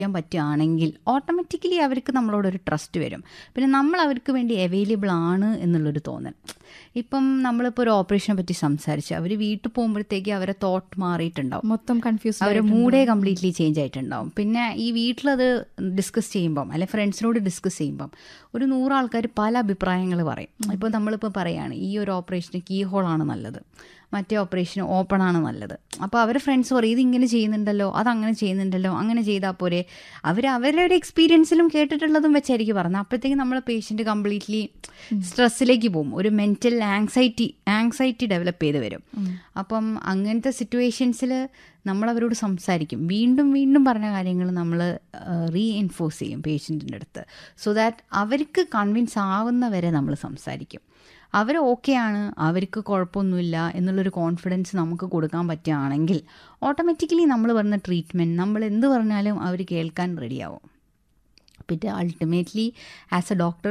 ചെയ്യാൻ പറ്റുകയാണെങ്കിൽ ഓട്ടോമാറ്റിക്കലി അവർക്ക് നമ്മളോടൊരു ട്രസ്റ്റ് വരും പിന്നെ നമ്മൾ അവർക്ക് വേണ്ടി അവൈലബിൾ ആണ് എന്നുള്ളൊരു തോന്നൽ ഇപ്പം നമ്മളിപ്പോൾ ഒരു ഓപ്പറേഷനെ പറ്റി സംസാരിച്ച് അവർ വീട്ടിൽ പോകുമ്പോഴത്തേക്ക് അവരെ തോട്ട് മാറിയിട്ടുണ്ടാവും മൊത്തം കൺഫ്യൂസ് അവരുടെ മൂഡേ കംപ്ലീറ്റ്ലി ചേഞ്ച് ആയിട്ടുണ്ടാവും പിന്നെ ഈ വീട്ടിലത് ഡിസ്കസ് ചെയ്യുമ്പം അല്ലെ ഫ്രണ്ട്സിനോട് ഡിസ്കസ് ചെയ്യുമ്പം ഒരു നൂറ് ആൾക്കാർ പല അഭിപ്രായങ്ങൾ പറയും ഇപ്പോൾ നമ്മളിപ്പോൾ പറയാണ് ഈ ഒരു ഓപ്പറേഷന് കീ ഹോളാണ് നല്ലത് മറ്റേ ഓപ്പറേഷന് ഓപ്പൺ ആണ് നല്ലത് അപ്പോൾ അവരുടെ ഫ്രണ്ട്സ് പറയും ഇതിങ്ങനെ ചെയ്യുന്നുണ്ടല്ലോ അതങ്ങനെ ചെയ്യുന്നുണ്ടല്ലോ അങ്ങനെ ചെയ്താൽ പോരെ അവർ അവരുടെ എക്സ്പീരിയൻസിലും കേട്ടിട്ടുള്ളതും വെച്ചായിരിക്കും പറഞ്ഞത് അപ്പോഴത്തേക്ക് നമ്മളെ പേഷ്യൻ്റ് കംപ്ലീറ്റ്ലി സ്ട്രെസ്സിലേക്ക് പോകും ഒരു മെൻറ്റൽ ആങ്സൈറ്റി ആങ്സൈറ്റി ഡെവലപ്പ് ചെയ്ത് വരും അപ്പം അങ്ങനത്തെ സിറ്റുവേഷൻസിൽ നമ്മൾ അവരോട് സംസാരിക്കും വീണ്ടും വീണ്ടും പറഞ്ഞ കാര്യങ്ങൾ നമ്മൾ റീ എൻഫോഴ്സ് ചെയ്യും പേഷ്യൻറ്റിൻ്റെ അടുത്ത് സോ ദാറ്റ് അവർക്ക് കൺവിൻസ് ആവുന്ന വരെ നമ്മൾ സംസാരിക്കും അവർ ഓക്കെയാണ് അവർക്ക് കുഴപ്പമൊന്നുമില്ല എന്നുള്ളൊരു കോൺഫിഡൻസ് നമുക്ക് കൊടുക്കാൻ പറ്റുകയാണെങ്കിൽ ഓട്ടോമാറ്റിക്കലി നമ്മൾ പറഞ്ഞ ട്രീറ്റ്മെൻറ്റ് നമ്മൾ എന്ത് പറഞ്ഞാലും അവർ കേൾക്കാൻ റെഡിയാവും പിന്നെ അൾട്ടിമേറ്റ്ലി ആസ് എ ഡോക്ടർ